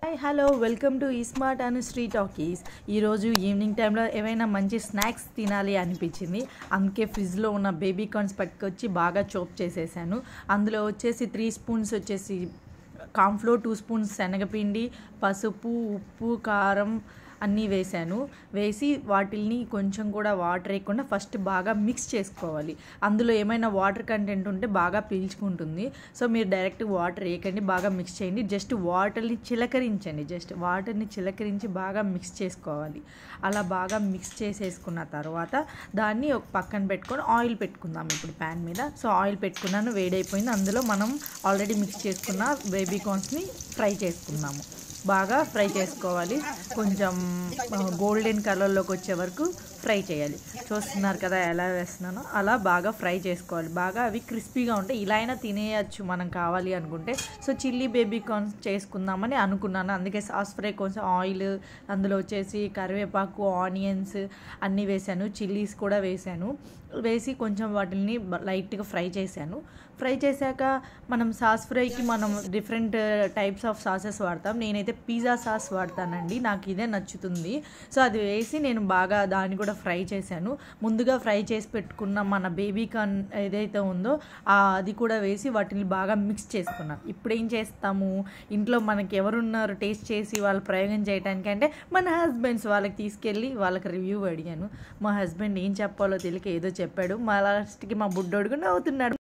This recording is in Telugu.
hi hello welcome to ismart and street talkies ఈరోజు ఈవినింగ్ టైంలో ఏవైనా మంచి స్నాక్స్ తినాలి అనిపించింది అందుకే ఫ్రిడ్జ్లో ఉన్న బేబీ కార్న్స్ పట్టుకొచ్చి బాగా చోప్ చేసేసాను అందులో వచ్చేసి త్రీ స్పూన్స్ వచ్చేసి కాన్ఫ్లోర్ టూ స్పూన్స్ శనగపిండి పసుపు ఉప్పు కారం అన్నీ వేసాను వేసి వాటిల్ని కొంచెం కూడా వాటర్ వేయకుండా ఫస్ట్ బాగా మిక్స్ చేసుకోవాలి అందులో ఏమైనా వాటర్ కంటెంట్ ఉంటే బాగా పీల్చుకుంటుంది సో మీరు డైరెక్ట్ వాటర్ వేయకండి బాగా మిక్స్ చేయండి జస్ట్ వాటర్ని చిలకరించండి జస్ట్ వాటర్ని చిలకరించి బాగా మిక్స్ చేసుకోవాలి అలా బాగా మిక్స్ చేసేసుకున్న తర్వాత దాన్ని ఒక పక్కన పెట్టుకొని ఆయిల్ పెట్టుకుందాం ఇప్పుడు ప్యాన్ మీద సో ఆయిల్ పెట్టుకున్నాను వేడైపోయింది అందులో మనం ఆల్రెడీ మిక్స్ చేసుకున్న బేబీ కార్న్స్ని ఫ్రై చేసుకుందాము బాగా ఫ్రై చేసుకోవాలి కొంచెం గోల్డెన్ కలర్లోకి వచ్చే వరకు ఫ్రై చేయాలి చూస్తున్నారు కదా ఎలా వేస్తున్నానో అలా బాగా ఫ్రై చేసుకోవాలి బాగా అవి క్రిస్పీగా ఉంటాయి ఇలా అయినా తినేయచ్చు మనం కావాలి అనుకుంటే సో చిల్లీ బేబీ కార్న్స్ చేసుకుందామని అనుకున్నాను అందుకే సాస్ ఫ్రై కొంచెం ఆయిల్ అందులో వచ్చేసి కరివేపాకు ఆనియన్స్ అన్నీ వేసాను చిల్లీస్ కూడా వేసాను వేసి కొంచెం వాటిని లైట్గా ఫ్రై చేశాను ఫ్రై చేశాక మనం సాస్ ఫ్రైకి మనం డిఫరెంట్ టైప్స్ ఆఫ్ సాసెస్ వాడతాం నేనైతే పిజ్జా సాస్ వాడతానండి నాకు ఇదే నచ్చుతుంది సో అది వేసి నేను బాగా దాన్ని కూడా ఫ్రై చేశాను ముందుగా ఫ్రై చేసి పెట్టుకున్న మన బేబీ కార్న్ ఏదైతే ఉందో అది కూడా వేసి వాటిని బాగా మిక్స్ చేసుకున్నాం ఇప్పుడు ఏం చేస్తాము ఇంట్లో మనకి ఎవరున్నారు టేస్ట్ చేసి వాళ్ళు ప్రయోగం చేయడానికి అంటే మన హస్బెండ్స్ వాళ్ళకి తీసుకెళ్ళి వాళ్ళకి రివ్యూ అడిగాను మా హస్బెండ్ ఏం చెప్పాలో తెలియక ఏదో చెప్పాడు మా లాస్ట్కి మా బుడ్డోడు కూడా నవ్వుతున్నాడు